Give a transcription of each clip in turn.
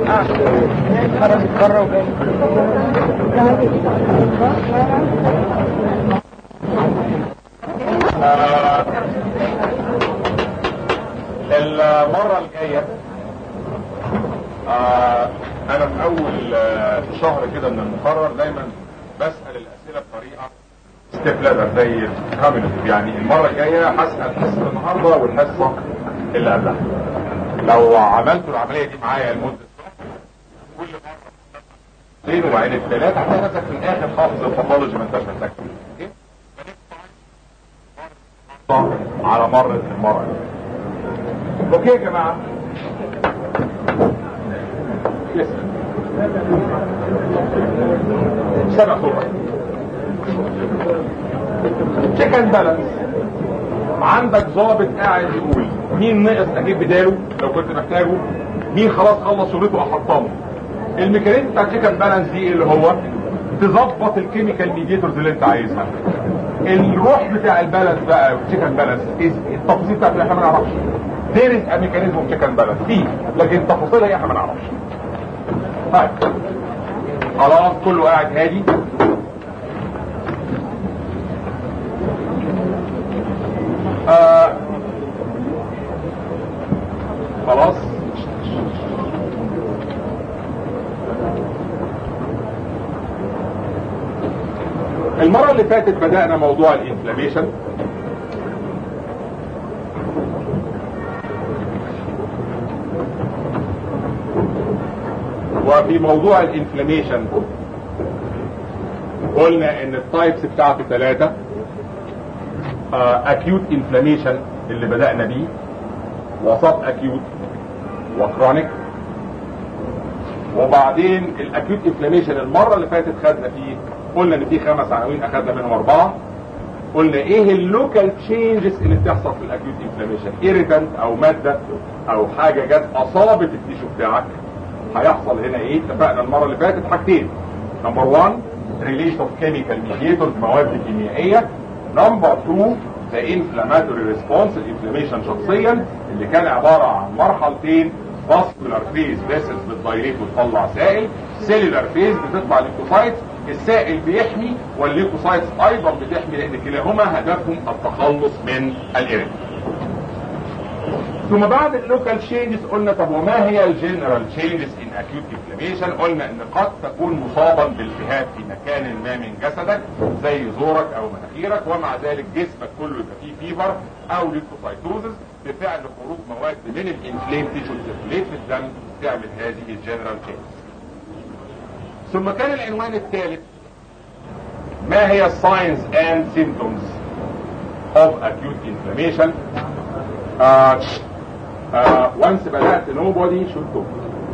آه، المرة الجاية آه، انا في اول آه، شهر كده من المقرر دايما بسأل الاسئلة بطريقة ستيب لادر زي كوميونيتيف يعني المرة الجاية هسأل حصة النهاردة والحصة اللي قبلها لو عملتوا العملية دي معايا لمدة شهر كل مرة اثنين وبعدين الثلاثة هتلاقي نفسك في الاخر حافظ الباثولوجي ما انتش محتاج تقول. اوكي؟ على مر المرة اوكي يا جماعة لسه سبع صورة تشيكن بالانس عندك ضابط قاعد يقول مين نقص اجيب بداله لو كنت محتاجه مين خلاص خلص شغلته احطمه الميكانيزم بتاع تشيكن بالانس دي اللي هو تظبط الكيميكال ميديتورز اللي انت عايزها الروح بتاع البالانس بقى تشيكن بالانس التفاصيل بتاعته احنا ما نعرفش there is a mechanism of chicken balance فيه لكن تفاصيلها ايه احنا ما نعرفش طيب خلاص كله قاعد هادي آه. خلاص المرة اللي فاتت بدأنا موضوع الانفلاميشن وفي موضوع الانفلاميشن قلنا ان التايبس بتاعته ثلاثة اكيوت انفلاميشن اللي بدأنا بيه وسط اكيوت وكرونيك وبعدين الاكيوت انفلاميشن المرة اللي فاتت خدنا فيه قلنا ان في خمس عناوين اخدنا منهم اربعة قلنا ايه اللوكال تشينجز اللي بتحصل في الاكيوت انفلاميشن ايريتنت او مادة او حاجة جت اصابت التيشو بتاعك هيحصل هنا ايه اتفقنا المرة اللي فاتت حاجتين نمبر 1 ريليس اوف كيميكال ميديتورز مواد كيميائية نمبر 2 ذا انفلاماتوري ريسبونس الانفلاميشن شخصيا اللي كان عبارة عن مرحلتين فاسكولار فيز فيسلز بتدايريت وتطلع سائل سيلولار فيز بتطلع ليكوسايتس السائل بيحمي والليكوسايتس ايضا بتحمي لان كلاهما هدفهم التخلص من الايريت ثم بعد اللوكال تشينجز قلنا طب وما هي الجنرال تشينجز ان اكيوت انفلاميشن قلنا ان قد تكون مصابا بالتهاب في مكان ما من جسدك زي زورك او مناخيرك ومع ذلك جسمك كله يبقى فيه فيفر او ليكوسايتوزس بفعل خروج مواد من الانفلام تيشو سيركوليت في الدم تعمل هذه الجنرال تشينجز ثم كان العنوان الثالث ما هي الساينز اند سيمبتومز اوف اكيوت انفلاميشن وانس بدأت nobody should talk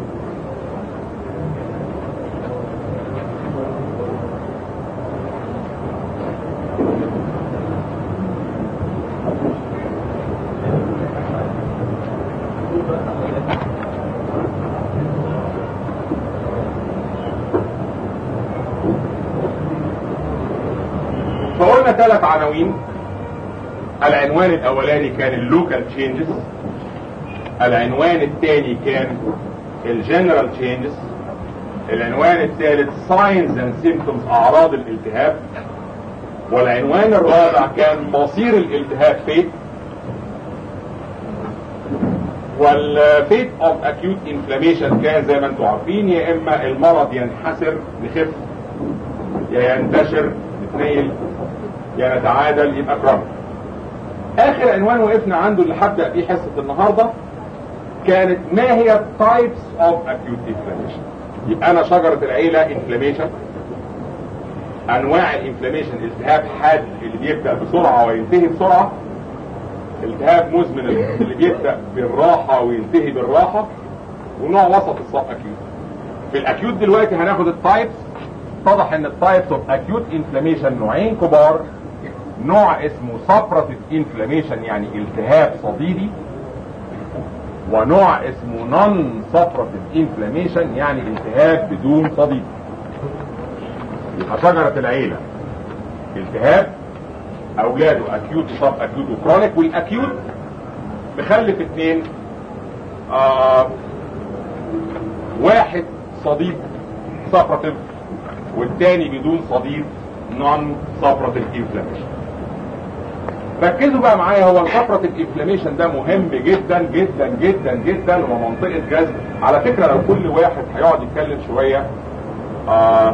فقلنا ثلاث عناوين العنوان الاولاني كان اللوكال تشينجز العنوان الثاني كان الجنرال تشينجز العنوان الثالث ساينز اند سيمبتومز اعراض الالتهاب والعنوان الرابع كان مصير الالتهاب فيت والفيت اوف اكيوت انفلاميشن كان زي ما انتم عارفين يا اما المرض ينحسر يخف يا ينتشر يتنيل يا نتعادل يبقى كرونيك اخر عنوان وقفنا عنده اللي هبدا بيه حصه النهارده كانت ما هي types of acute inflammation يبقى انا شجرة العيلة inflammation انواع الانفلاميشن التهاب حاد اللي بيبدأ بسرعة وينتهي بسرعة التهاب مزمن اللي بيبدأ بالراحة وينتهي بالراحة ونوع وسط الصف اكيوت في الاكيوت دلوقتي هناخد التايبس اتضح ان التايبس اوف اكيوت انفلاميشن نوعين كبار نوع اسمه سابراتيف انفلاميشن يعني التهاب صديدي ونوع اسمه نون سابراتيف انفلاميشن يعني التهاب بدون صديد يبقى شجرة العيلة التهاب اولاده اكيوت وسب اكيوت وكرونيك والاكيوت مخلف اتنين آه واحد صديد سابراتيف والتاني بدون صديد نون سابراتيف انفلاميشن ركزوا بقى معايا هو السابراتيف انفلاميشن ده مهم جدا جدا جدا جدا ومنطقه جذب على فكره لو كل واحد هيقعد يتكلم شويه آه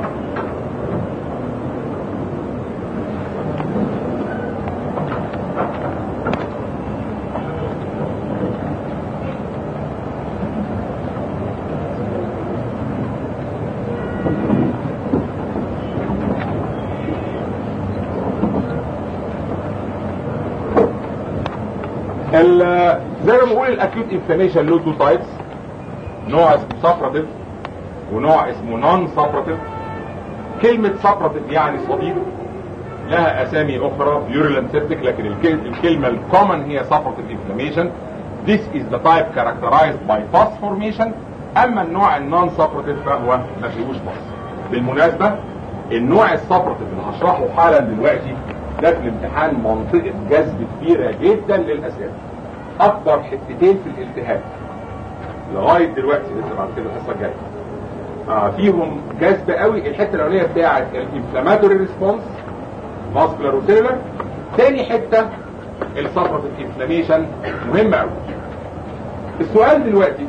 ال- زي ما بقول الاكيوت انفلاميشن له تو تايبس نوع اسمه سابراتيف ونوع اسمه نون سابراتيف كلمة سابراتيف يعني صديد لها اسامي اخرى virulent septic لكن الكل- الكلمة الكومن هي سابراتيف انفلاميشن This is the type characterized by pus formation اما النوع النون سابراتيف فهو ما فيهوش pus بالمناسبة النوع السابراتيف اللي هشرحه حالا دلوقتي ده في الامتحان منطقة جذب كبيرة جدا للاسئلة اكبر حتتين في الالتهاب لغاية دلوقتي لسه بعد كده الحصة الجاية آه فيهم جذب قوي الحتة الاولانية بتاعت الانفلاماتوري ريسبونس ماسكولار وسيلولر تاني حتة السبراتيف انفلاميشن مهمة قوي السؤال دلوقتي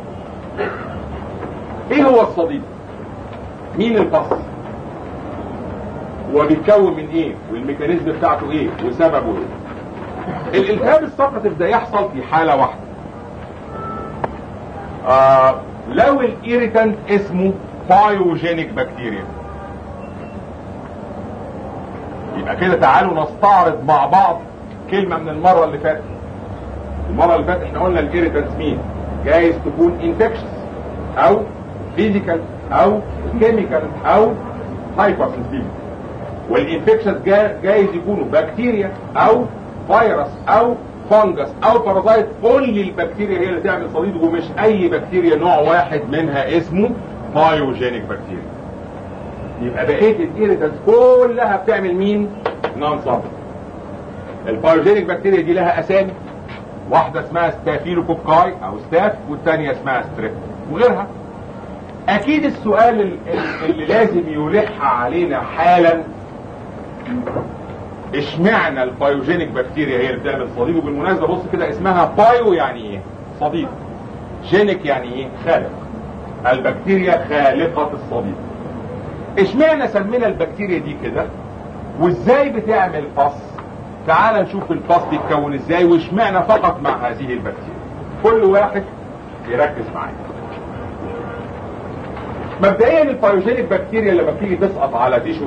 ايه هو الصديد مين الفصل وبيتكون من ايه والميكانيزم بتاعته ايه وسببه ايه الالتهاب السبراتيف ده يحصل في حالة واحدة آه لو الايريتانت اسمه بايوجينيك بكتيريا يبقى كده تعالوا نستعرض مع بعض كلمة من المرة اللي فاتت المرة اللي فاتت احنا قلنا الايريتانت مين جايز تكون انفكشن او فيزيكال او كيميكال او هايبر والانفكشن جايز يكونوا بكتيريا او فيروس او فانجس او بارازايت كل البكتيريا هي اللي تعمل صديد ومش اي بكتيريا نوع واحد منها اسمه بايوجينيك بكتيريا يبقى بقيه الايريتانس كلها بتعمل مين نون صابر البايوجينيك بكتيريا دي لها اسامي واحده اسمها ستافيلوكوكاي او ستاف والثانيه اسمها ستريب وغيرها اكيد السؤال ال- ال- اللي لازم يلح علينا حالا اشمعنى البايوجينيك بكتيريا هي اللي بتعمل صديد وبالمناسبه بص كده اسمها بايو يعني ايه صديد جينيك يعني ايه خالق البكتيريا خالقة الصديد اشمعنى سمينا البكتيريا دي كده وازاي بتعمل فص تعال نشوف الفص بيتكون ازاي واشمعنى فقط مع هذه البكتيريا كل واحد يركز معايا مبدئيا البايوجينيك بكتيريا لما بتيجي تسقط على تيشو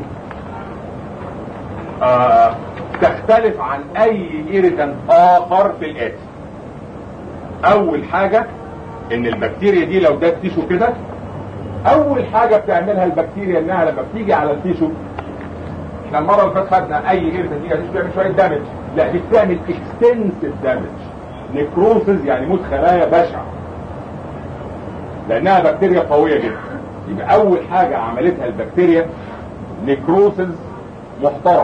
آه تختلف عن اي ايريتانت اخر في الاتي اول حاجة ان البكتيريا دي لو ده تيشو كده اول حاجة بتعملها البكتيريا انها لما بتيجي على التيشو احنا المرة اللي فاتت خدنا اي ايريتانت دي بتعمل شوية دامج لا دي بتعمل اكستنسيف دامج نكروسز يعني موت خلايا بشعة لانها بكتيريا قوية جدا يبقى اول حاجة عملتها البكتيريا نكروسز محترم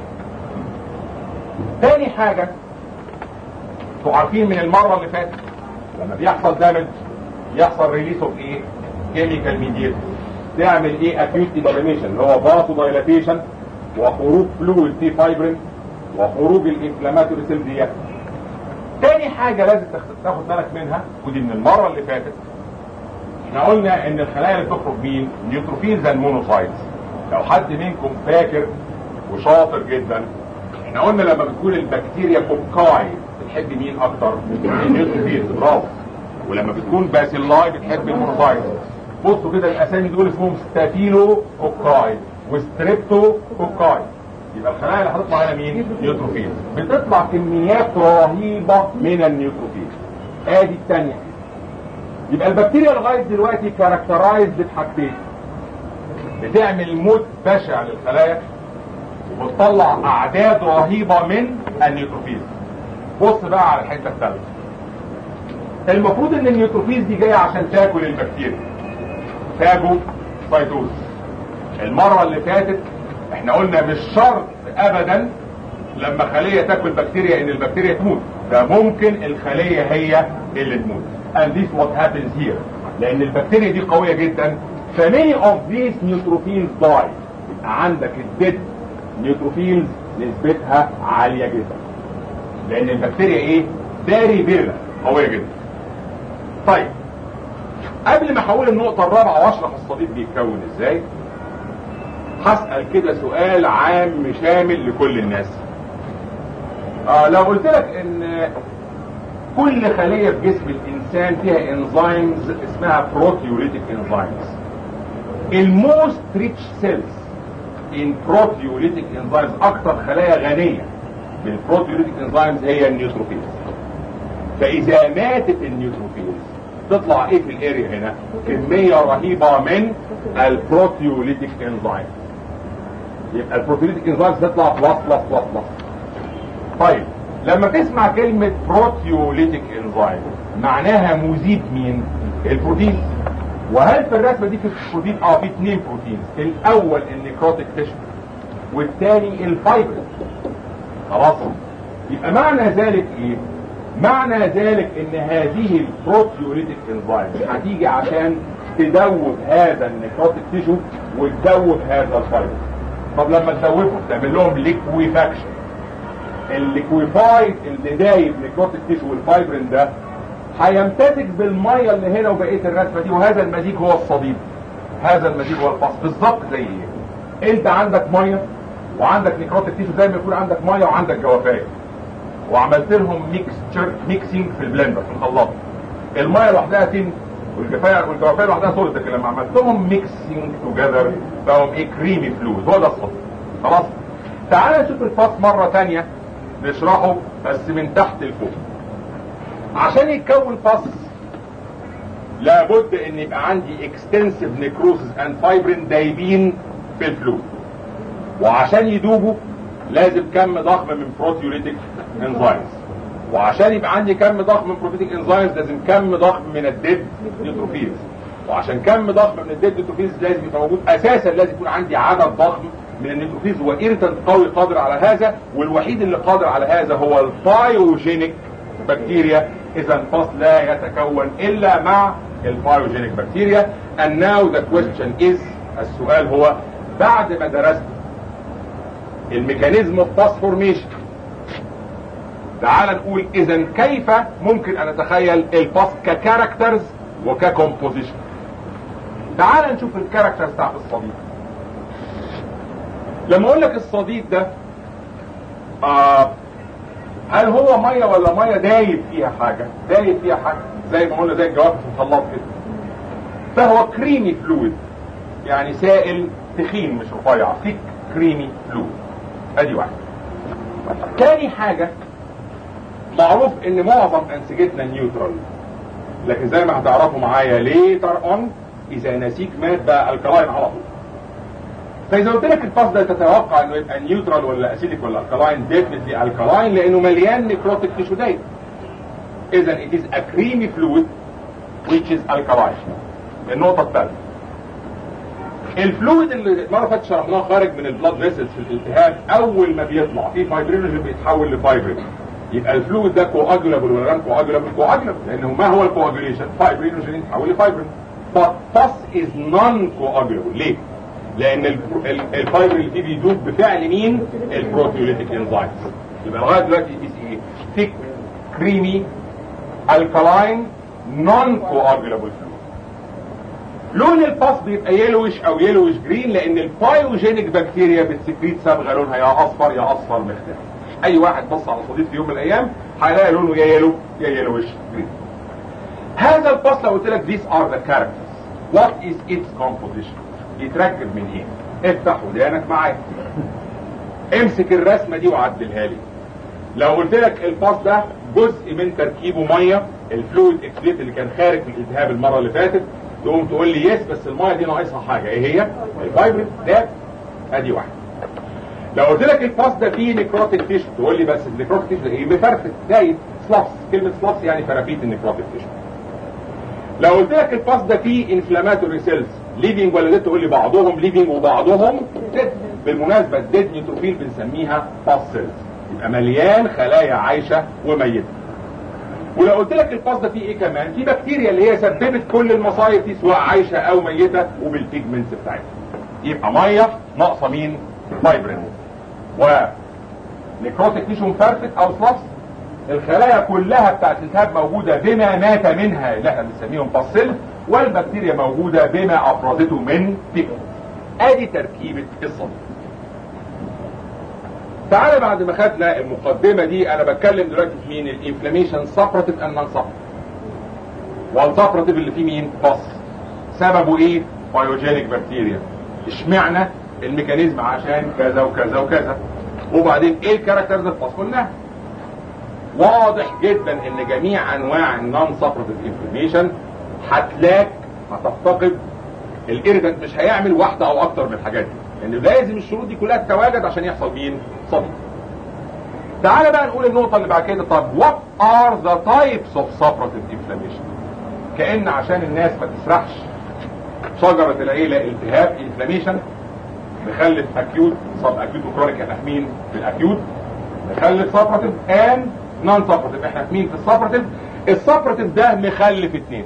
تاني حاجة انتوا عارفين من المرة اللي فاتت لما بيحصل دامج يحصل ريليس اوف ايه كيميكال ميديت تعمل ايه اكيوت انفلاميشن اللي هو فاسو دايلاتيشن وخروج فلويد تي فايبرين وخروج الانفلاماتوري سيل ديت تاني حاجة لازم تاخد- تاخد بالك منها ودي من المرة اللي فاتت احنا قلنا ان الخلايا اللي بتخرج مين نيوتروفيلز اند مونوسايتس لو حد منكم فاكر وشاطر جدا احنا قلنا لما بتكون البكتيريا كوكاي بتحب مين اكتر النيوتروفيلز برافو ولما بتكون باسيلاي بتحب المونوسايتس بصوا كده الاسامي دول اسمهم ستافيلو كوكاي وستريبتو كوكاي يبقى الخلايا اللي هتطلع هنا مين نيوتروفيلز بتطلع كميات رهيبه من النيوتروفيلز ادي الثانيه يبقى البكتيريا لغايه دلوقتي كاركترايز بحاجتين بتعمل موت بشع للخلايا وبتطلع اعداد رهيبه من النيوتروفيلز بص بقى على الحته الثالثه المفروض ان النيوتروفيلز دي جايه عشان تاكل البكتيريا فاجو سايتوز المره اللي فاتت احنا قلنا مش شرط ابدا لما خليه تاكل بكتيريا ان البكتيريا تموت ده ممكن الخليه هي اللي تموت and this what happens here لان البكتيريا دي قويه جدا فماني اوف ذيس نيوتروفيلز داي يبقى عندك الديد نيوتروفيلز نسبتها عاليه جدا لان البكتيريا ايه فيري فيرلا قويه جدا طيب قبل ما احول النقطه الرابعه واشرح الصديد بيتكون ازاي هسال كده سؤال عام شامل لكل الناس آه لو قلت لك ان كل خلية في جسم الانسان فيها انزيمز اسمها بروتيوليتيك انزيمز الموست ريتش سيلز ان بروتيوليتيك انزيمز اكتر خلايا غنية بالبروتيوليتيك انزيمز هي النيوتروفيلز فاذا ماتت النيوتروفيلز تطلع ايه في الاريا هنا كمية رهيبة من البروتيوليتيك انزيمز يبقى البروتيوليتيك انزيمز تطلع بلس بلس بلس بلس طيب لما تسمع كلمة بروتيوليتيك انزيم معناها مذيب مين البروتين وهل في الرسمة دي في بروتين اه في اثنين بروتينز الاول النيكروتيك تيشو والثاني الفايبر خلاص يبقى معنى ذلك ايه معنى ذلك ان هذه البروتيوليتيك انزيم هتيجي عشان تدوب هذا النيكروتيك تيشو وتدوب هذا الفايبر طب لما تدوبهم تعمل لهم ليكويفاكشن الليكويفايد اللي دايب نيكروتيك تيشو والفايبرين ده هيمتزج بالميه اللي هنا وبقيه الرسمه دي وهذا المزيج هو الصديد هذا المزيج هو الفصل بالظبط زي ايه انت عندك ميه وعندك نيكروتيك تيشو زي ما يكون عندك ميه وعندك جوافايه وعملت لهم ميكستشر ميكسينج في البلندر في الخلاط الميه لوحدها تن والجوافايه والجوافايه لوحدها سوليد لكن لما عملت لهم ميكسينج توجذر بقوا ايه كريمي فلويد هو ده الصديد خلاص تعال نشوف الفصل مره ثانيه نشرحه بس من تحت لفوق عشان يتكون فص لابد ان يبقى عندي اكستنسيف نيكروسيس اند فايبرين دايبين في الفلويد وعشان يدوبوا لازم كم ضخم من بروتيوليتيك انزيمز وعشان يبقى عندي كم ضخم من بروتيوليتيك انزيمز لازم كم ضخم من الديد نيوتروفيلز وعشان كم ضخم من الديد نيوتروفيلز لازم يبقى موجود اساسا لازم يكون عندي عدد ضخم من النيوتروفيلز وايرتنت قوي قادر على هذا والوحيد اللي قادر على هذا هو البايوجينيك بكتيريا اذا الفصل لا يتكون الا مع البايوجينيك بكتيريا and now the question is السؤال هو بعد ما درست الميكانيزم اوف باس فورميشن تعال نقول اذا كيف ممكن ان اتخيل الباس ككاركترز وككومبوزيشن تعال نشوف الكاركترز بتاعت الصديق لما اقول لك الصديد ده آه هل هو ميه ولا ميه دايب فيها حاجه دايب فيها حاجه زي ما قلنا زي الجواب في الخلاط كده فهو كريمي فلويد يعني سائل تخين مش رفيع ثيك كريمي فلويد ادي واحده تاني حاجه معروف ان معظم انسجتنا نيوترال لكن زي ما هتعرفوا معايا ليتر اون اذا نسيك مات بقى الكلاين على طول فاذا قلت لك الفاس ده تتوقع انه يبقى نيوترال ولا اسيديك ولا الكلاين ديفنتلي الكلاين لانه مليان نيكروتيك تيشو دايب اذا it is a creamy fluid which is alkaline النقطه الثالثه الفلويد اللي المره اللي فاتت شرحناه خارج من البلاد فيسلز في الالتهاب اول ما بيطلع في فايبرينوجين بيتحول لفايبرين يبقى الفلويد ده كواجولابل ولا غير كواجولابل كواجولابل لانه ما هو الكواجوليشن فايبرينوجين يتحول لفايبرين but pus is non-coagulable ليه؟ لان الفايبر اللي فيه بيدوب بفعل مين البروتيوليتيك انزيمز يبقى لغايه دلوقتي دي ايه ثيك كريمي الكالاين نون كواجولابل لون الباس بيبقى يلوش او يلوش جرين لان البايوجينيك بكتيريا بتسكريت صبغه لونها يا اصفر يا اصفر مختلف اي واحد بص على صديق في يوم من الايام هيلاقي لونه يا يلو يا يلوش جرين هذا الباس لو قلت لك these are the characters what is its composition يتركب من ايه افتح ودانك معايا امسك الرسمه دي وعدلها لي لو قلت لك الباص ده جزء من تركيبه ميه الفلويد اكسليت اللي كان خارج من الالتهاب المره اللي فاتت تقوم تقول لي يس بس الميه دي ناقصها حاجه ايه هي الفايبرين ده ادي واحده لو قلت لك الباص ده فيه نيكروتيك تيشو تقول لي بس النيكروتيك تيشو ده ايه مفرفت دايب سلابس كلمه سلابس يعني فرافيت النيكروتيك تيشو لو قلت لك الباص ده فيه انفلاماتوري سيلز ليفينج ولا ديد تقول لي بعضهم ليفينج وبعضهم ديد بالمناسبه الديد نيوتروفيل بنسميها باس سيلز يبقى مليان خلايا عايشه وميته ولو قلت لك الباص ده فيه ايه كمان في بكتيريا اللي هي سببت كل المصايب دي سواء عايشه او ميته وبالبيجمنتس بتاعتها يبقى ميه ناقصه مين فايبرين و نيكروتيك تيشو مفرفت او سلاس الخلايا كلها بتاعت الالتهاب موجوده بما مات منها اللي احنا بنسميهم باسيل والبكتيريا موجوده بما افرزته من بيجمنت ادي تركيبه الصديد تعالى بعد ما خدنا المقدمه دي انا بتكلم دلوقتي في مين الانفلاميشن سابراتيف ان نون سابراتيف والسابراتيف اللي فيه مين باص سببه ايه بايوجينيك بكتيريا اشمعنى الميكانيزم عشان كذا وكذا وكذا وبعدين ايه الكاركترز الباص قلناها واضح جدا ان جميع انواع النون سابراتيف انفلاميشن هتلاك هتفتقد الايريتنت مش هيعمل واحده او اكتر من الحاجات دي لان يعني لازم الشروط دي كلها تتواجد عشان يحصل مين صديد تعالى بقى نقول النقطة اللي بعد كده طب what are the types of suppurative inflammation كأن عشان الناس ما تسرحش شجرة العيلة التهاب inflammation نخلف acute sub acute وكرونيك احنا في مين في الاكيوت نخلف suppurative and non suppurative احنا في مين في السبراتيف السبراتيف ده مخلف اتنين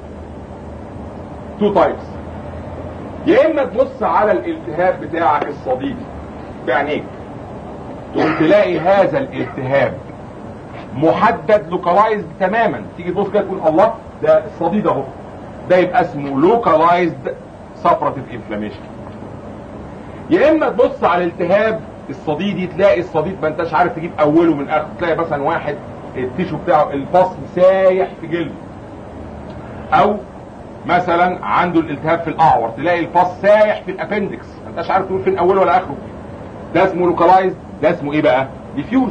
two types يا اما تبص على الالتهاب بتاعك الصديدي بعينيك تقوم تلاقي هذا الالتهاب محدد لوكالايزد تماما تيجي تبص كده تقول الله ده الصديد اهو ده يبقى اسمه لوكالايزد سبراتيف انفلاميشن يا اما تبص على الالتهاب الصديدي تلاقي الصديد ما انتش عارف تجيب اوله من اخره تلاقي مثلا واحد التيشو بتاعه الفصل سايح في جلده او مثلا عنده الالتهاب في الاعور تلاقي الفص سايح في الابندكس ما انتش عارف تقول فين اوله ولا اخره ده اسمه لوكالايزد ده اسمه ايه بقى ديفيوز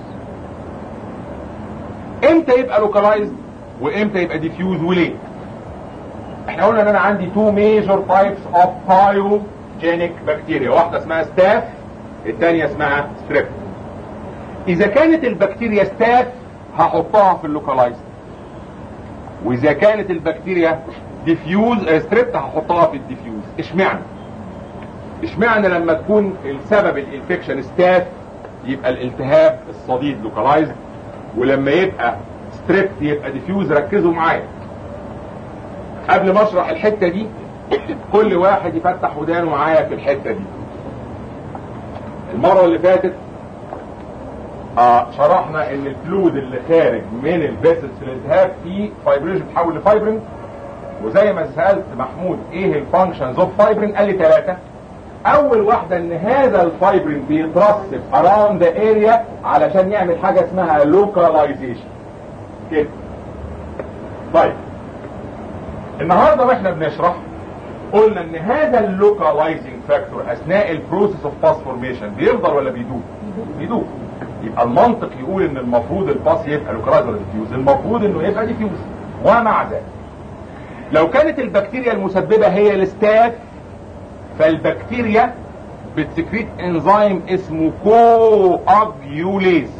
امتى يبقى لوكالايزد وامتى يبقى ديفيوز وليه احنا قلنا ان انا عندي تو ميجر تايبس اوف بايوجينيك بكتيريا واحده اسمها ستاف الثانيه اسمها ستريب اذا كانت البكتيريا ستاف هحطها في اللوكالايزد واذا كانت البكتيريا ديفيوز ستريبت هحطها في الديفيوز اشمعنى اشمعنى لما تكون السبب الانفكشن ستاف يبقى الالتهاب الصديد لوكالايزد ولما يبقى ستريبت يبقى ديفيوز ركزوا معايا قبل ما اشرح الحته دي كل واحد يفتح ودانه معايا في الحته دي المره اللي فاتت آه شرحنا ان الفلود اللي خارج من الفيسلز في الالتهاب فيه فايبريشن بتحول لفايبرين وزي ما سالت محمود ايه الفانكشنز اوف فايبرين قال لي ثلاثه اول واحده ان هذا الفايبرين بيترسب اراوند ذا اريا علشان يعمل حاجه اسمها لوكاليزيشن كده طيب النهارده واحنا بنشرح قلنا ان هذا اللوكاليزنج فاكتور اثناء البروسيس اوف باس فورميشن بيفضل ولا بيدوب بيدوب يبقى المنطق يقول ان المفروض الباس يبقى لوكالايز ولا ديفيوز المفروض انه يبقى ديفيوز ومع ذلك لو كانت البكتيريا المسببه هي الستاف فالبكتيريا بتسكريت انزيم اسمه كو اجيوليز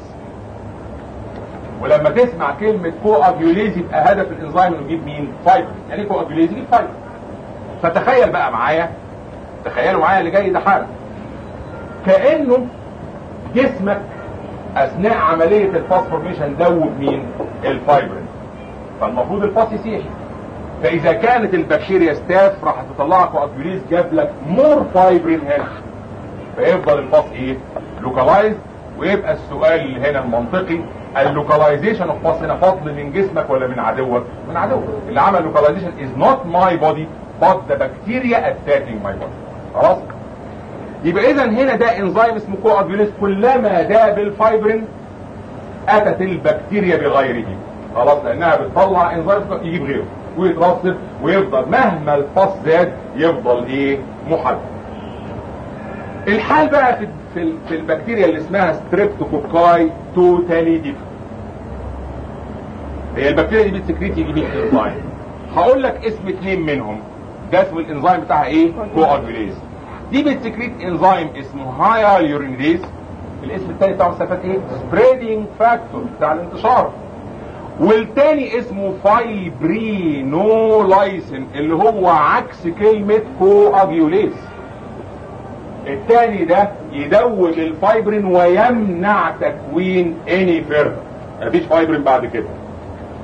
ولما تسمع كلمة كو اجيوليز يبقى هدف الانزيم انه يجيب مين؟ فايبر يعني كو اجيوليز يجيب فايبر فتخيل بقى معايا تخيلوا معايا اللي جاي ده حالا كانه جسمك اثناء عملية الفاسفورميشن دوب مين؟ الفايبرين فالمفروض الفاس يسيح فاذا كانت البكتيريا ستاف راح تطلع كواجوليز جاب لك مور فايبرين هنا فيفضل الفاس ايه؟ لوكالايز ويبقى السؤال اللي هنا المنطقي اللوكاليزيشن اوف فاس هنا فضل من جسمك ولا من عدوك؟ من عدوك اللي عمل لوكاليزيشن از نوت ماي بودي but the bacteria attacking my body خلاص؟ يبقى اذا هنا ده انزيم اسمه كواجوليز كلما داب الفايبرين اتت البكتيريا بغيره خلاص لانها بتطلع انزيم يجيب غيره ويترسب ويفضل مهما الفص زاد يفضل ايه محدد الحال بقى في في, في البكتيريا اللي اسمها ستريبتوكوكاي توتالي ديف هي البكتيريا دي بتسكريت يجي مين انزيم هقول لك اسم اثنين منهم ده اسم الانزيم بتاعها ايه كواجوليز دي بتسكريت انزيم اسمه هايال يورينيز الاسم الثاني بتاعه السلفات ايه سبريدنج فاكتور بتاع الانتشار والتاني اسمه فايبرينولايسين اللي هو عكس كلمة كواجيوليز التاني ده يدوب الفايبرين ويمنع تكوين اني فيرتر مفيش فايبرين بعد كده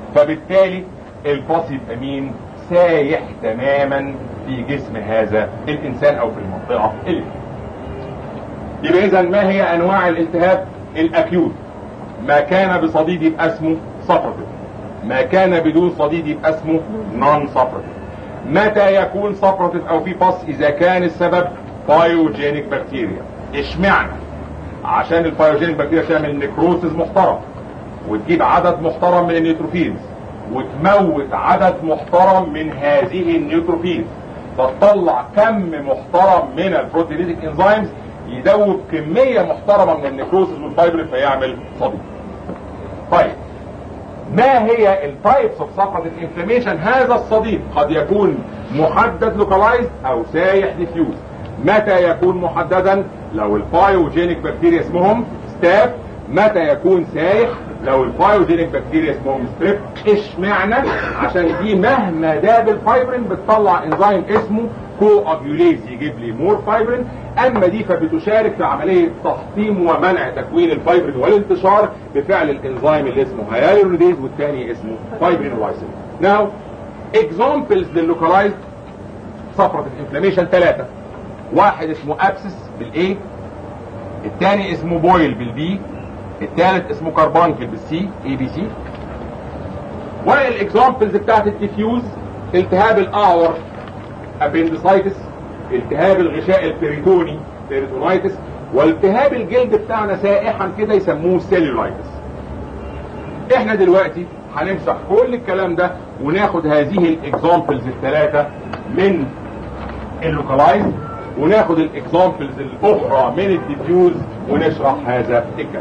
فبالتالي الباص يبقى مين سايح تماما في جسم هذا الانسان او في المنطقه اللي يبقى اذا ما هي انواع الالتهاب الاكيوت ما كان بصديد يبقى اسمه سبرتيف ما كان بدون صديد يبقى اسمه نون سبرتيف متى يكون سبرتيف او في باص اذا كان السبب بايوجينيك بكتيريا اشمعنى عشان البايوجينيك بكتيريا تعمل نكروسز محترم وتجيب عدد محترم من النيوتروفيلز وتموت عدد محترم من هذه النيوتروفيلز فتطلع كم محترم من البروتينيتك انزيمز يدوب كمية محترمة من النيكروسز والفايبرين فيعمل صديد طيب ما هي التايبس اوف سبرتيف انفلاميشن هذا الصديد قد يكون محدد لوكالايزد او سايح ديفيوز متى يكون محددا لو البايوجينيك بكتيريا اسمهم ستاف متى يكون سايح لو البايوجينيك بكتيريا اسمهم ستريب اشمعنى عشان دي مهما داب الفايبرين بتطلع انزيم اسمه كو ابيوليز يجيب لي مور فايبرين اما دي فبتشارك في عمليه تحطيم ومنع تكوين الفايبرين والانتشار بفعل الانزيم اللي اسمه هيالوريديز والثاني اسمه فايبرين لايسين ناو اكزامبلز لللوكالايزد سفرة الانفلاميشن ثلاثة واحد اسمه ابسس بالاي الثاني اسمه بويل بالبي الثالث اسمه كاربانكل بالسي اي بي سي والاكزامبلز بتاعت الديفيوز التهاب الاعور ابندسايتس التهاب الغشاء البريتوني بيريتونايتس والتهاب الجلد بتاعنا سائحا كده يسموه سيلولايتس احنا دلوقتي هنمسح كل الكلام ده وناخد هذه الاكزامبلز الثلاثه من اللوكالايز وناخد الاكزامبلز الاخرى من الديفيوز ونشرح هذا الكلام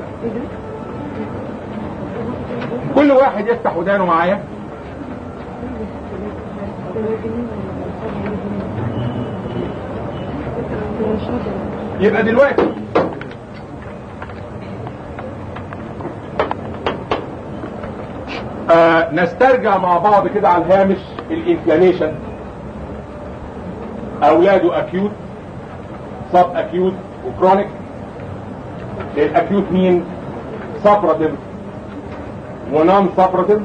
كل واحد يفتح ودانه معايا يبقى دلوقتي آه نسترجع مع بعض كده على الهامش الانفلاميشن اولاده اكيوت سب اكيوت وكرونيك الاكيوت مين سبراتيف ونون سبراتيف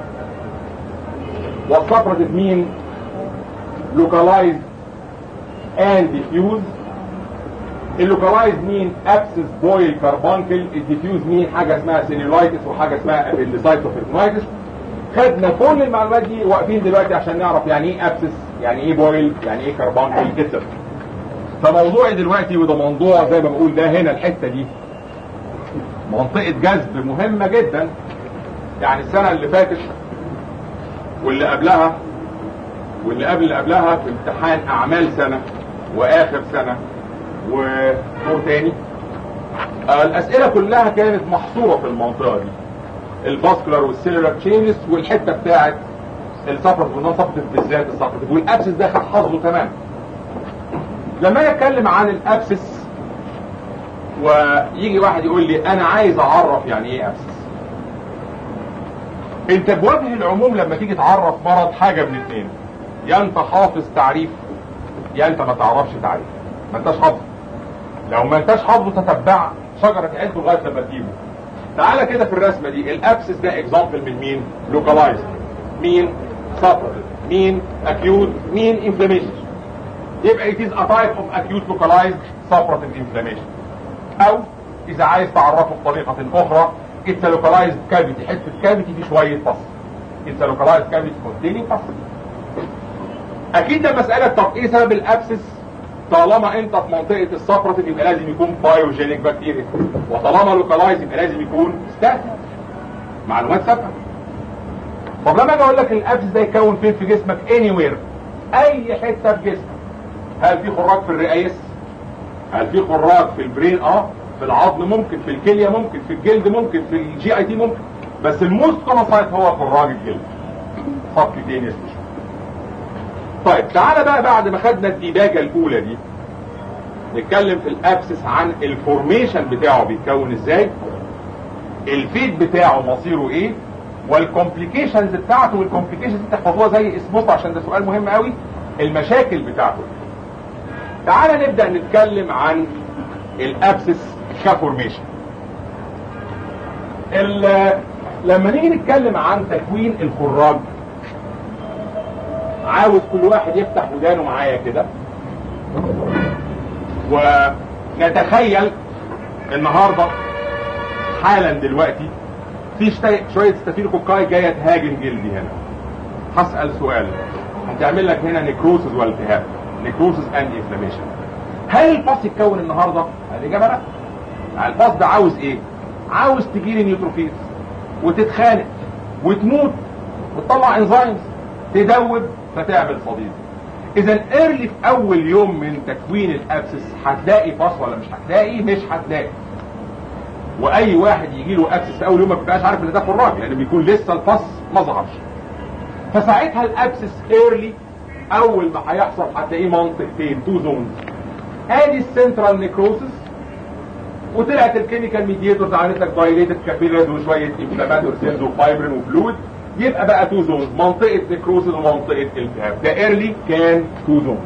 والسبراتيف مين لوكالايز اند ديفيوز اللوكالايز مين ابسس بويل كاربانكل الديفيوز مين حاجه اسمها سيلولايتس وحاجه اسمها ابندسايتوفيتنايتس خدنا كل المعلومات دي واقفين دلوقتي عشان نعرف يعني ايه ابسس يعني ايه بويل يعني ايه كاربانكل كده فموضوعي دلوقتي وده موضوع زي ما بقول ده هنا الحته دي منطقه جذب مهمه جدا يعني السنه اللي فاتت واللي قبلها واللي قبل اللي قبلها في امتحان اعمال سنه واخر سنه ودور تاني آه الاسئله كلها كانت محصوره في المنطقه دي الباسكولار والسيلولار تشينجز والحته بتاعت السفرت والنون سفرت بالذات السفرت والابسس ده خد حظه تمام لما اتكلم عن الابسس ويجي واحد يقول لي انا عايز اعرف يعني ايه ابسس انت بوجه العموم لما تيجي تعرف مرض حاجه من اتنين يا انت حافظ تعريف يا انت ما تعرفش تعريف ما انتش حافظه لو ما انتش حافظه تتبع شجره عيلته لغايه لما تجيبه تعالى كده في الرسمه دي الابسس ده اكزامبل من مين لوكالايزد مين سفر مين اكيوت مين انفلاميشن يبقى it is a type of acute localized suppurative inflammation او اذا عايز تعرفه بطريقه اخرى it's a localized cavity حته كافيتي في شويه فصل it's a localized cavity containing فصل اكيد لما اسالك طب ايه سبب الابسس طالما انت في منطقه السفرتيف يبقى لازم يكون بايوجينيك بكتيريا وطالما لوكالايز يبقى لازم يكون ستاتيك معلومات ثابته طب لما اجي اقول لك الابسس ده يتكون فين في جسمك اني وير اي حته في جسمك هل في خراج في الرئايس هل في خراج في البرين اه في العظم ممكن في الكليه ممكن في الجلد ممكن في الجي اي تي ممكن بس الموست كومن سايت هو خراج الجلد سبكيتينيوس طيب تعالى بقى بعد ما خدنا الديباجه الاولى دي نتكلم في الابسس عن الفورميشن بتاعه بيتكون ازاي الفيد بتاعه مصيره ايه والكومبليكيشنز بتاعته والكومبليكيشنز دي تحفظوها زي اسمه عشان ده سؤال مهم قوي المشاكل بتاعته تعالى نبدا نتكلم عن الابسس كفورميشن لما نيجي نتكلم عن تكوين الخراج عاوز كل واحد يفتح ودانه معايا كده ونتخيل النهارده حالا دلوقتي في شتا- شويه ستافيلوكوكاي جايه تهاجم جلدي هنا هسال سؤال هتعمل لك هنا نيكروسز والتهاب نيكروسز اند انفلاميشن هل الفص يتكون النهارده؟ الاجابه لا الفص ده عاوز ايه؟ عاوز تجيلي نيوتروفيلز وتتخانق وتموت وتطلع انزيمز تدوب فتعمل صديد اذا ايرلي في اول يوم من تكوين الابسس هتلاقي فص ولا مش هتلاقي مش هتلاقي واي واحد يجي له ابسس في اول يوم ما بيبقاش عارف ان ده خراج لان بيكون لسه الفص ما ظهرش فساعتها الابسس ايرلي اول ما هيحصل هتلاقيه منطقتين تو زونز ادي السنترال نيكروسس وطلعت الكيميكال ميديتورز عملت لك دايليتد كابيلارز وشويه انفلاماتور سيلز وفايبرين وفلويد يبقى بقى تو زونز منطقه نيكروسس ومنطقه التهاب ده ايرلي كان تو زونز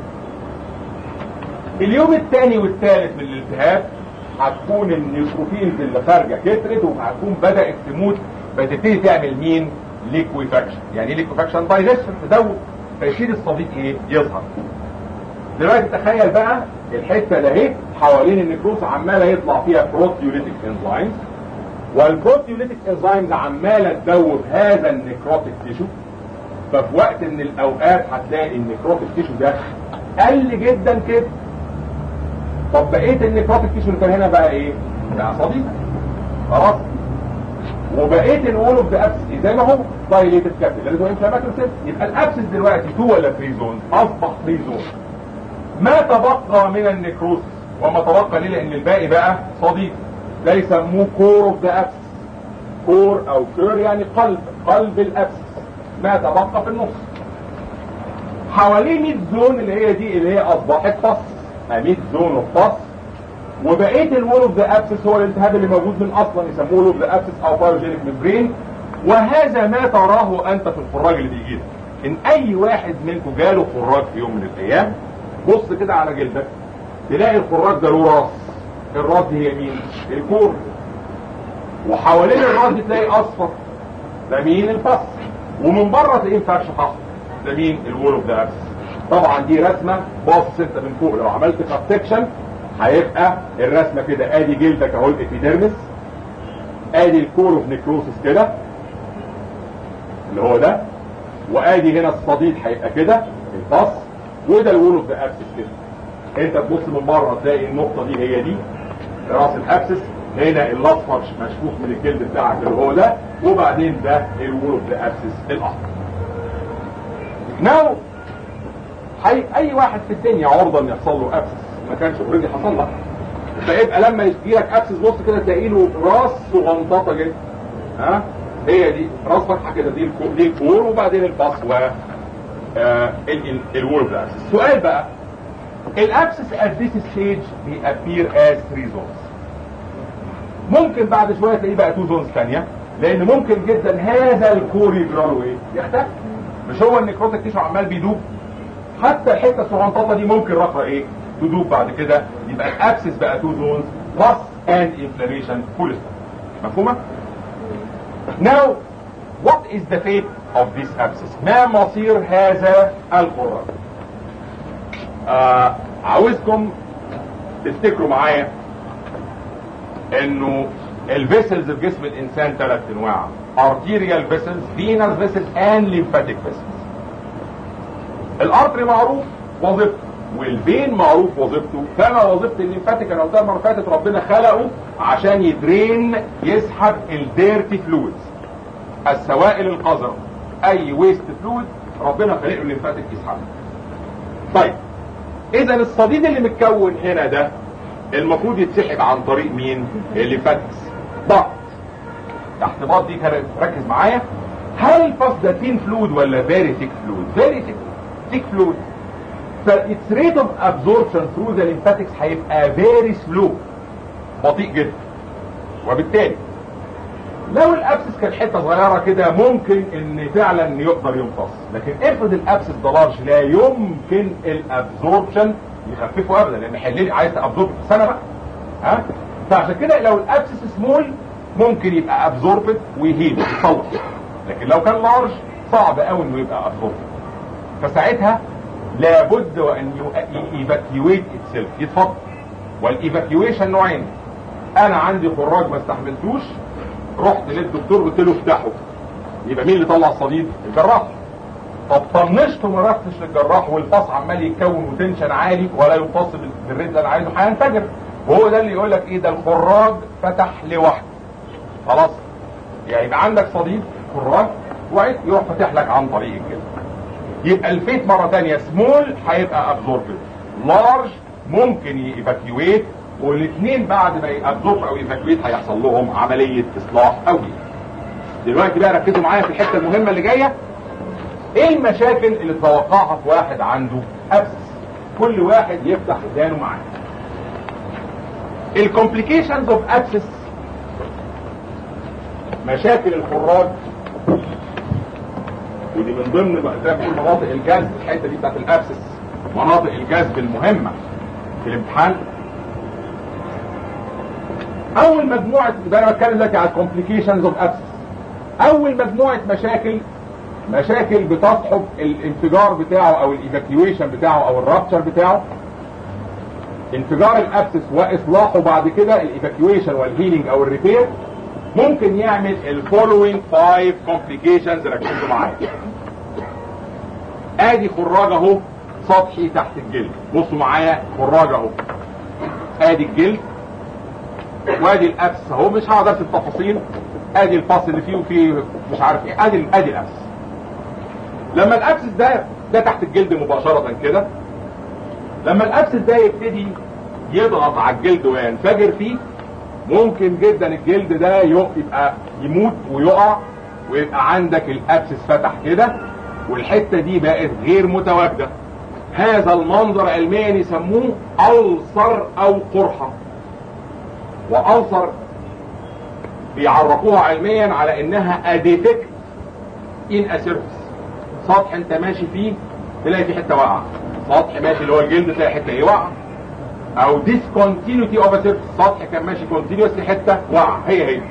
اليوم الثاني والثالث من الالتهاب هتكون النيوتروفيلز اللي خارجه كترت وهتكون بدات تموت فتبتدي تعمل مين؟ ليكويفاكشن يعني ايه ليكويفاكشن دايجيشن تدوب فيشيل الصديق ايه؟ يظهر دلوقتي تخيل بقى الحته ده اهي حوالين النيكروس عماله يطلع فيها بروتيوليتيك انزيمز والبروتيوليتيك انزيمز عماله تدوب هذا النيكروتيك تيشو ففي وقت من الاوقات هتلاقي النيكروتيك تيشو ده قل جدا كده طب بقيه النيكروتيك تيشو اللي كان هنا بقى ايه؟ بقى صديق خلاص وبقيه الوول اوف ذا ابسس زي ما هو دايليتد كابيلاريز وانفلاماتوري سيلز يبقى الابسس دلوقتي تو ولا فري زون؟ اصبح فري زون ما تبقى من النيكروسس وما تبقى ليه لان الباقي بقى صديق ده يسموه كور اوف ذا ابسس كور او كور يعني قلب قلب الابسس ما تبقى في النص حواليه 100 زون اللي هي دي اللي هي اصبحت فص 100 زون اوف فص وبقيه الوول اوف ذا ابسس هو الالتهاب اللي موجود من اصلا يسموه وول اوف ذا ابسس او بايوجينيك ميمبرين وهذا ما تراه انت في الخراج اللي بيجي لك ان اي واحد منكم جاله خراج في يوم من الايام بص كده على جلدك تلاقي الخراج ده له راس الراس دي هي مين الكور وحوالين الراس دي تلاقي اصفر ده مين الفص ومن بره تلاقيه فرش حصر ده مين الوول اوف ذا ابسس طبعا دي رسمه باصص انت من فوق لو عملت كات سكشن هيبقى الرسمه كده ادي جلدك اهو الابيديرمس ادي الكور اوف نيكروسس كده اللي هو ده وادي هنا الصديد هيبقى كده الفص وده الوول اوف ذا ابسس كده انت تبص من بره تلاقي النقطه دي هي دي راس الابسس هنا الاصفر مشفوف من الجلد بتاعك اللي هو ده وبعدين ده الوول اوف ذا ابسس الاحمر ناو حي اي واحد في الدنيا عرضه ان يحصل له ابسس ما كانش اوريدي حصل لك فيبقى لما يجي لك ابسس بص كده تلاقي له راس صغنططه جدا ها هي دي راس فتحه كده دي الكور دي الكور وبعدين الباص و الوول اوف ذا ابسس السؤال بقى الابسس at this stage بيappear as three zones ممكن بعد شويه تلاقيه بقى تو زونز ثانيه لان ممكن جدا هذا الكور يجرى له ايه؟ يختفي مش هو النيكروتيك تيشو عمال بيدوب حتى الحته الصغنططه دي ممكن رقه ايه؟ تدوب بعد كده يبقى الابسس بقى تو زونز بلس اند انفلاميشن فول مفهومه؟ Now what is the fate of this abscess؟ ما مصير هذا الخراج؟ آه عاوزكم تفتكروا معايا انه الفيسلز في جسم الانسان ثلاث انواع arterial vessels venous vessels and lymphatic vessels الارتري معروف وظيفته والفين معروف وظيفته فما وظيفه الليمفاتيك انا قلتها المره اللي فاتت ربنا خلقه عشان يدرين يسحب الديرتي فلويدز السوائل القذره اي ويست فلويد ربنا خلقه الليمفاتيك يسحبها طيب اذا الصديد اللي متكون هنا ده المفروض يتسحب عن طريق مين الليمفاتكس ضغط تحت ضغط دي كانت ركز معايا هل الفص ده تين فلويد ولا فيري تيك فلويد فيري تيك تيك فلويد فالاتس ريت اوف ابزوربشن ثرو ذا ليمفاتكس هيبقى فيري سلو بطيء جدا وبالتالي لو الابسس كانت حته صغيره كده ممكن ان فعلا يقدر يمتص لكن افرض الابسس ده لارج لا يمكن الابزوربشن يخففه ابدا لان حليل عايز ابزورب سنه بقى ها فعشان كده لو الابسس سمول ممكن يبقى ابزوربد ويهيل يصلح لكن لو كان لارج صعب قوي انه يبقى ابزوربد فساعتها لابد وان ايفاكيويت اتسيلف يتفضل والايفاكيويشن نوعين انا عندي خراج ما استحملتوش رحت للدكتور قلت له افتحه يبقى مين اللي طلع الصديد الجراح طب طنشته ما رحتش للجراح والفص عمال يتكون وتنشن عالي ولا يمتص بالريت اللي انا عايزه هينفجر وهو ده اللي يقول لك ايه ده الخراج فتح لوحده خلاص يعني يبقى عندك صديد خراج وعيد يروح فاتح لك عن طريق الجلد يبقى الفيت مره ثانيه سمول هيبقى ابزوربد لارج ممكن ييفاكيويت والاثنين بعد ما يابزورب او ييفاكيويت هيحصل لهم عمليه اصلاح او دلوقتي بقى ركزوا معايا في الحته المهمه اللي جايه ايه المشاكل اللي تتوقعها في واحد عنده ابسس كل واحد يفتح ودانه معاه الكومبليكيشنز اوف ابسس مشاكل الخراج ودي من ضمن بقى زي ما بقول مناطق الجذب الحته دي بتاعت الابسس مناطق الجذب المهمه في الامتحان اول مجموعه ده انا بتكلم دلوقتي على الكومبليكيشنز اوف ابسس اول مجموعه مشاكل مشاكل بتصحب الانفجار بتاعه او الايفاكيويشن بتاعه او الرابتشر بتاعه انفجار الابسس واصلاحه بعد كده الايفاكيويشن والهيلينج او الريبير ممكن يعمل الفولوينج فايف كومبليكيشنز ركزوا معايا ادي خراج اهو سطحي تحت الجلد بصوا معايا خراج اهو ادي الجلد وادي الابس اهو مش هقعد ارسم التفاصيل ادي الفصل اللي فيه وفيه مش عارف ايه ادي ادي الابس لما الابسس ده ده تحت الجلد مباشرة كده لما الابسس ده يبتدي يضغط على الجلد وينفجر فيه ممكن جدا الجلد ده يبقى يموت ويقع ويبقى عندك الابسس فتح كده والحته دي بقت غير متواجده هذا المنظر علميا يسموه ألسر أو قرحة وألسر بيعرفوها علميا على انها اديفكت ان اسيرفس سطح انت ماشي فيه تلاقي فيه حته واقعه سطح ماشي اللي هو الجلد تلاقي حته ايه واقعه او discontinuity of a surface سطح كان ماشي continuously حته واقعه هي هي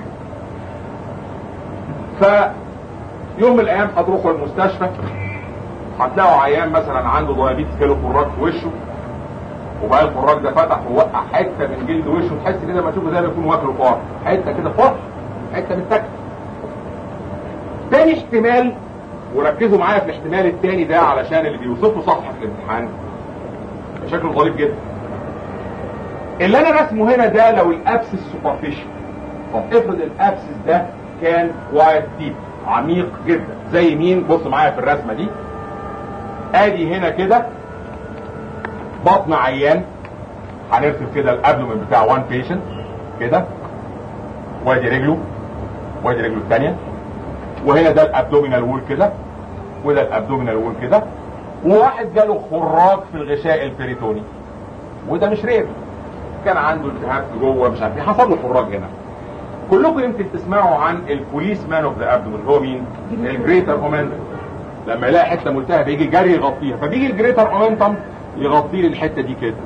ف يوم من الايام هتروحوا المستشفى هتلاقوا عيان مثلا عنده دايابيتس جاله خراج في وشه وبقى الخراج ده فتح ووقع حته من جلد وشه تحس كده لما تشوفه زي ما يكون واكله فار حته كده فار حته من التكت تاني احتمال وركزوا معايا في الاحتمال التاني ده علشان اللي بيوصفه صح في الامتحان شكله ظريف جدا اللي انا رسمه هنا ده لو الابسس سوبرفيشال طب افرض الابسس ده كان وايد ديب عميق جدا زي مين بص معايا في الرسمه دي ادي هنا كده بطن عيان هنرسم كده الابدومن بتاع وان بيشنت كده وادي رجله وادي رجله الثانيه وهنا ده الابدومينال وول كده وده الابدومينال وول كده وواحد جاله خراج في الغشاء البريتوني وده مش رير كان عنده التهاب جوه مش عارف ايه حصل له خراج هنا كلكم يمكن تسمعوا عن البوليس مان اوف ذا ابدومين هو مين؟ الجريتر اومنتم لما يلاقي حته ملتهبه يجي جري يغطيها فبيجي الجريتر اومنتم يغطي لي الحته دي كده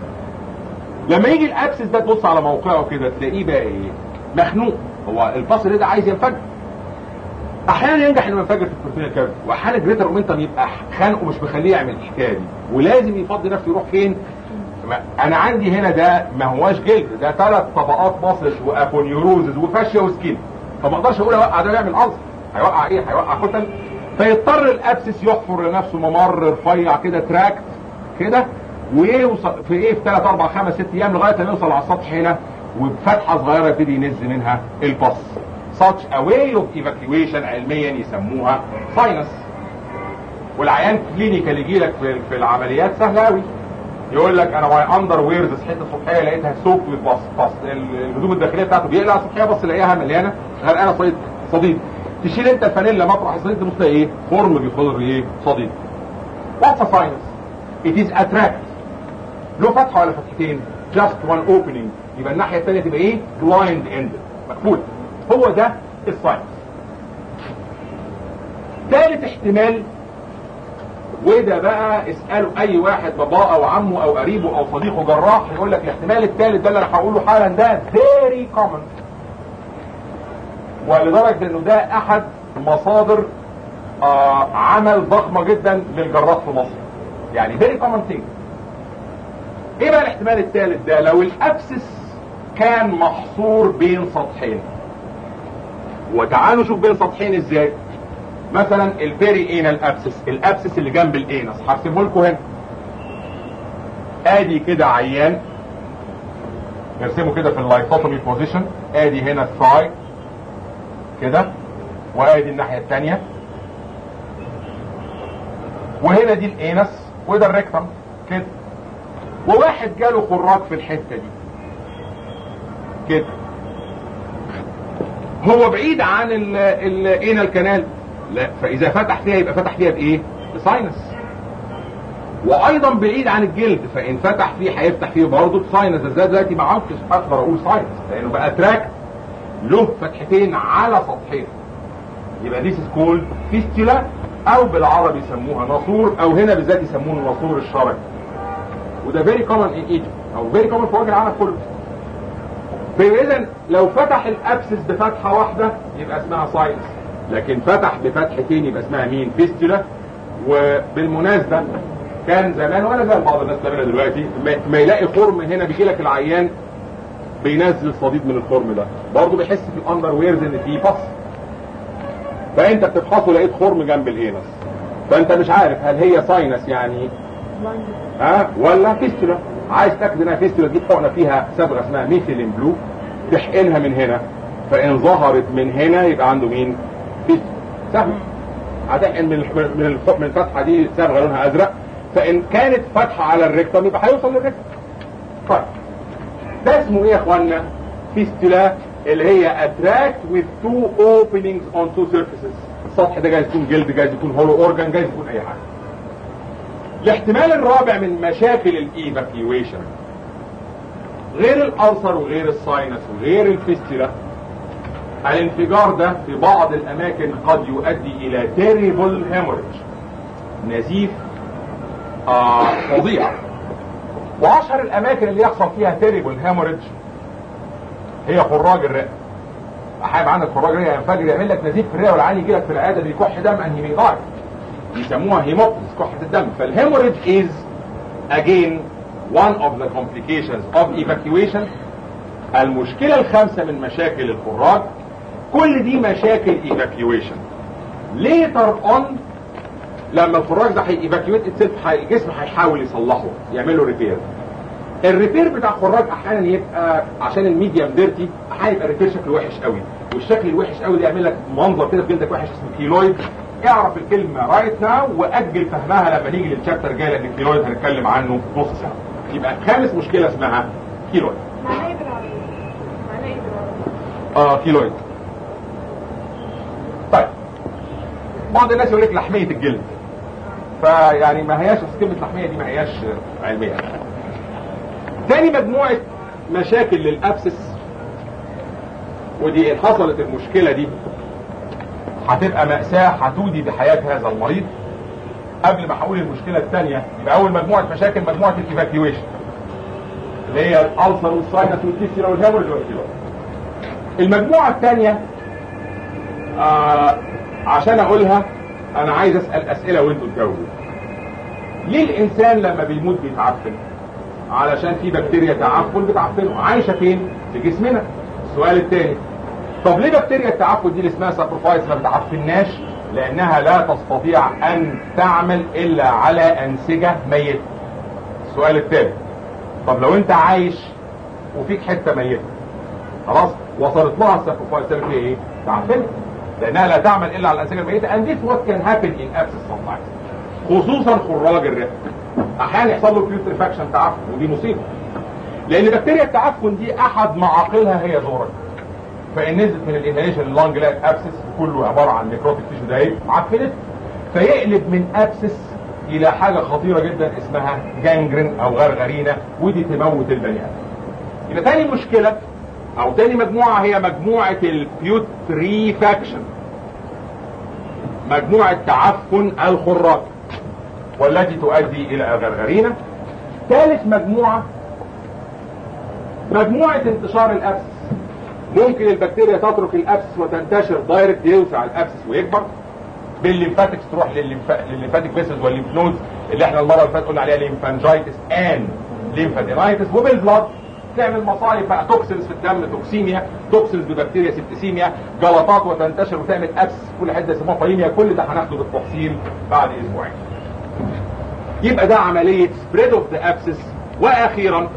لما يجي الابسس ده تبص على موقعه كده تلاقيه بقى ايه؟ مخنوق هو الفصل ده عايز ينفجر احيانا ينجح انه ينفجر في البروتين كامل واحيانا الجريتر اومنتم يبقى خانقه مش مخليه يعمل الحكايه دي ولازم يفضي نفسه يروح فين؟ انا عندي هنا ده ما هواش جلد ده ثلاث طبقات مصل وابونيوروزز وفاشيا وسكين فما اقدرش اقول اوقع ده يعمل ألسر هيوقع ايه؟ هيوقع كتل فيضطر الابسس يحفر لنفسه ممر رفيع كده تراكت كده ويوصل في ايه في 3 4 5 6 ايام لغايه ما يوصل على السطح هنا وبفتحه صغيره يبتدي ينز منها البص such a way of evacuation علميا يسموها ساينس والعيان كلينيكال يجي لك في, في العمليات سهله قوي يقول لك انا واي اندر ويرز صحيت الصبحيه لقيتها سوق بص بص الهدوم الداخليه بتاعته بيقلع الصبحيه بص الاقيها مليانه غرقانه صديد صديد تشيل انت الفانيلا مطرح الصديد تبص ايه خرم بيخضر ايه صديد واتس ساينس it is attract له فتحه ولا فتحتين just one opening يبقى الناحيه الثانيه تبقى ايه blind ended مقفول هو ده الساينس ثالث احتمال وده بقى اسألوا اي واحد باباه او عمه او قريبه او صديقه جراح يقول لك الاحتمال الثالث ده اللي انا هقوله حالا ده very common ولدرجة انه ده احد مصادر آه عمل ضخمة جدا للجراح في مصر يعني very common thing ايه بقى الاحتمال الثالث ده لو الابسس كان محصور بين سطحين وتعالوا نشوف بين سطحين ازاي مثلا البيري انال ابسس الابسس اللي جنب الانس هرسمه لكم هنا ادي كده عيان نرسمه كده في اللايكوتومي بوزيشن ادي هنا الثاي كده وادي الناحيه الثانيه وهنا دي الانس وده الريكتم كده وواحد جاله خراج في الحته دي كده هو بعيد عن الانال كانال لا فاذا فتح فيها يبقى فتح فيها بايه بساينس وايضا بعيد عن الجلد فان فتح فيه هيفتح فيه برضه بساينس ازاي دلوقتي ما عدتش اقدر اقول ساينس لانه بقى تراك له فتحتين على سطحين يبقى ديس كولد فيستولا او بالعربي يسموها ناصور او هنا بالذات يسموه الناصور الشرعي وده فيري كومن ان ايجيبت او فيري كومن في وجه العالم كله فاذا لو فتح الابسس بفتحه واحده يبقى اسمها ساينس لكن فتح بفتحتين يبقى اسمها مين فيستولا وبالمناسبه كان زمان وانا زي بعض الناس بتعملها دلوقتي ما يلاقي خرم هنا بيجي لك العيان بينزل صديد من الخرم ده برضه بيحس في الاندر ويرز ان في فص فانت بتفحصه لقيت خرم جنب الانس فانت مش عارف هل هي ساينس يعني ها أه؟ ولا فيستولا عايز تاكد انها فيستولا دي حقنه فيها صبغه اسمها ميثيلين بلو تحقنها من هنا فان ظهرت من هنا يبقى عنده مين فيستولا سهل هتحقن من من من الفتحه دي صبغه لونها ازرق فان كانت فتحه على الريكتوم يبقى هيوصل للريكتوم طيب ده اسمه ايه يا اخوانا فيستولا اللي هي اتراكت with two openings on two surfaces السطح ده جايز يكون جلد جايز يكون هولو اورجان جايز يكون اي حاجه الاحتمال الرابع من مشاكل الايفاكيويشن غير الالسر وغير الساينس وغير الفيستولا الانفجار ده في بعض الاماكن قد يؤدي الى تيريبل هيموريج نزيف آه فظيع واشهر الاماكن اللي يحصل فيها تيريبل هيموريج هي خراج الرئه احيانا عندك خراج الرئه ينفجر يعمل لك نزيف في الرئه والعيان يجي لك في العياده بيكح دم انهيميضايك يسموها هيموبتس كحه الدم فالهيموريج is again one of the complications of evacuation المشكلة الخامسة من مشاكل الخراج كل دي مشاكل evacuation later on لما الخراج ده هيإيفاكيويت اتسلف الجسم هيحاول يصلحه يعمل له ريبير الريبير بتاع الخراج احيانا يبقى عشان الميديم ديرتي احيانا يبقى ريبير شكله وحش قوي والشكل الوحش قوي ده يعمل لك منظر كده في جلدك وحش اسمه كيلويد اعرف الكلمة رايت ناو واجل فهمها لما نيجي للشابتر الجاي لان الكيلويد هنتكلم عنه نص ساعة يبقى خامس مشكلة اسمها كيلويد معناه ايه بالعربي؟ معناه ايه بالعربي؟ اه كيلويد طيب بعض الناس يقول لك لحمية الجلد فيعني ما هياش أصل كلمة لحمية دي ما هياش علمية تاني مجموعة مشاكل للأبسس ودي إن حصلت المشكلة دي هتبقى مأساة هتودي بحياة هذا المريض قبل ما هقول المشكلة الثانية يبقى أول مجموعة مشاكل مجموعة الإيفاكيويشن اللي هي الألسر والساينس والتيسيرا والهيموريج والكيلويد المجموعة الثانية آه عشان أقولها أنا عايز أسأل أسئلة وأنتوا تجاوبوا ليه الإنسان لما بيموت بيتعفن؟ علشان في بكتيريا تعفن بتعفنه عايشة فين؟ في جسمنا السؤال الثاني طب ليه بكتيريا التعفن دي اللي اسمها سابروفايس ما بتعفناش لانها لا تستطيع ان تعمل الا على انسجة ميتة السؤال الثالث طب لو انت عايش وفيك حتة ميتة خلاص وصلت لها السابروفايس تعمل فيها ايه تعفن لانها لا تعمل الا على الانسجة الميتة and this what can happen in abscess sometimes خصوصا خراج الرئة احيانا يحصل له بيوتريفاكشن تعفن ودي مصيبة لان بكتيريا التعفن دي احد معاقلها هي زورك فان نزلت من الانهيشن اللانج لاك ابسس كله عباره عن نيكروتيك تيشو ده عفنت فيقلب من ابسس الى حاجه خطيره جدا اسمها جانجرين او غرغرينه ودي تموت البني ادم يبقى تاني مشكله او تاني مجموعه هي مجموعه البيوتريفاكشن مجموعه تعفن الخراج والتي تؤدي الى الغرغرينه ثالث مجموعه مجموعه انتشار الابسس ممكن البكتيريا تترك الابسس وتنتشر دايركت يوسع الابسس ويكبر بالليمفاتكس تروح للليمفا- للليمفاتيك فيسز والليمف نودز اللي احنا المره اللي فاتت قلنا عليها ليمفانجايتس ان ليمفادينايتس وبالبلاد تعمل مصايب بقى توكسينز في الدم توكسيميا توكسينز ببكتيريا سبتسيميا جلطات وتنتشر وتعمل ابسس كل حته يسموها فايميا كل ده هناخده بالتفصيل بعد اسبوعين يبقى ده عمليه سبريد اوف ذا ابسس واخيرا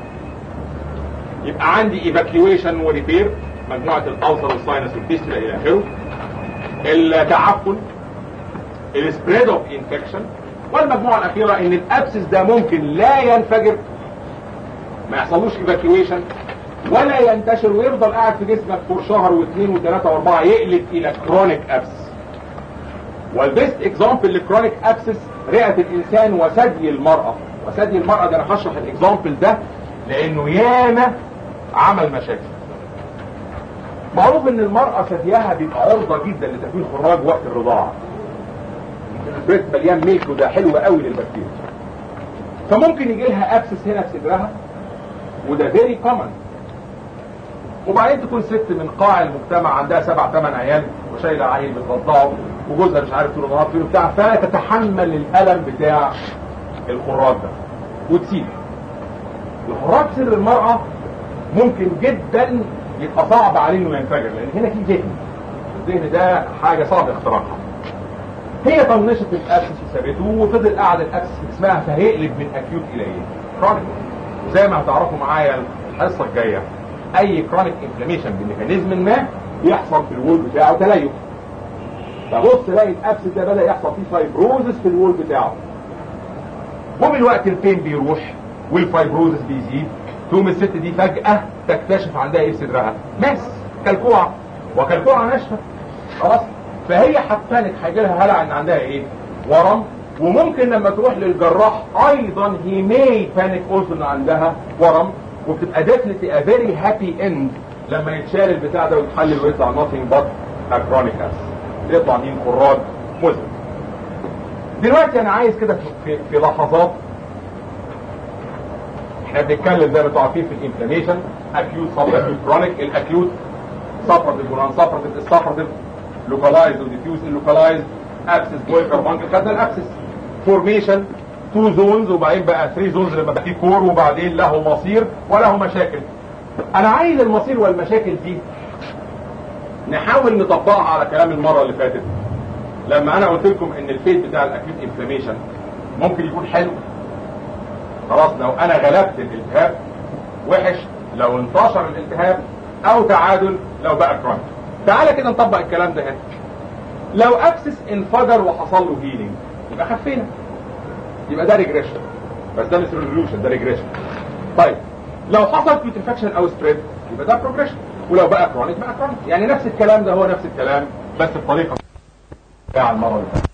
يبقى عندي ايفاكيويشن وريبير مجموعه الالسر والساينس والفيستولا الى اخره التعفن السبريد اوف انفكشن والمجموعه الاخيره ان الابسس ده ممكن لا ينفجر ما يحصلوش ايفاكيويشن ولا ينتشر ويفضل قاعد في جسمك فور شهر واثنين وثلاثه واربعه يقلب الى كرونيك ابسس والبيست اكزامبل للكرونيك ابسس رئه الانسان وثدي المراه وثدي المراه ده انا هشرح الاكزامبل ده لانه ياما عمل مشاكل معروف ان المرأة ثديها بيبقى عرضة جدا لتكوين خراج وقت الرضاعة البريست مليان ميلك وده حلو قوي للبكتيريا فممكن يجي لها ابسس هنا في صدرها وده فيري كومن وبعدين تكون ست من قاع المجتمع عندها سبع ثمان عيال وشايله عيل بترضعه وجوزها مش عارف طول النهار فين وبتاع فتتحمل الالم بتاع الخراج ده وتسيب الخراج صدر المرأة ممكن جدا يبقى صعب عليه انه ينفجر لان هنا في ذهن الذهن ده حاجه صعب اختراقها هي طنشت الابسس وسابته وفضل قاعد الابسس في جسمها فهيقلب من اكيوت الى ايه؟ كرونيك زي ما هتعرفوا معايا الحصه الجايه اي كرونيك انفلاميشن بميكانيزم ما بيحصل في الوول بتاعه تليف فبص تلاقي الابسس ده بدا يحصل فيه فايبروزس في الوول بتاعه وبالوقت البين بيروح والفايبروزس بيزيد تقوم الست دي فجأة تكتشف عندها ايه في صدرها ماس كلكوعة وكلكوعة ناشفة خلاص فهي هتبانك هيجي لها هلع ان عندها ايه ورم وممكن لما تروح للجراح ايضا هي ماي بانيك اولسو ان عندها ورم وبتبقى ديفنتلي ا فيري هابي اند لما يتشال البتاع ده ويتحلل ويطلع nothing but a chronic abscess يطلع مين خراج مزمن دلوقتي انا عايز كده في, في لحظات احنا بنتكلم زي ما انتوا عارفين في الانفلاميشن اكيوت سب اكيوت كرونيك الاكيوت سبرتيف ونان سبرتيف السبرتيف لوكالايز وديفيوز اللوكالايز ابسس بويكر بانك خدنا الابسس فورميشن تو زونز وبعدين بقى 3 زونز لما بقى في كور وبعدين له مصير وله مشاكل انا عايز المصير والمشاكل دي نحاول نطبقها على كلام المره اللي فاتت لما انا قلت لكم ان الفيت بتاع الاكيوت انفلاميشن ممكن يكون حلو خلاص لو انا غلبت الالتهاب وحش لو انتشر الالتهاب او تعادل لو بقى كرونيك تعالى كده نطبق الكلام ده هنا لو ابسس انفجر وحصل له هيلينج يبقى خفينا يبقى ده ريجريشن بس ده مش ريزوليوشن ده ريجريشن طيب لو حصل كيوت انفكشن او سبريد يبقى ده بروجريشن ولو بقى كرونيك بقى كرونيك يعني نفس الكلام ده هو نفس الكلام بس بطريقه بتاع المره اللي فاتت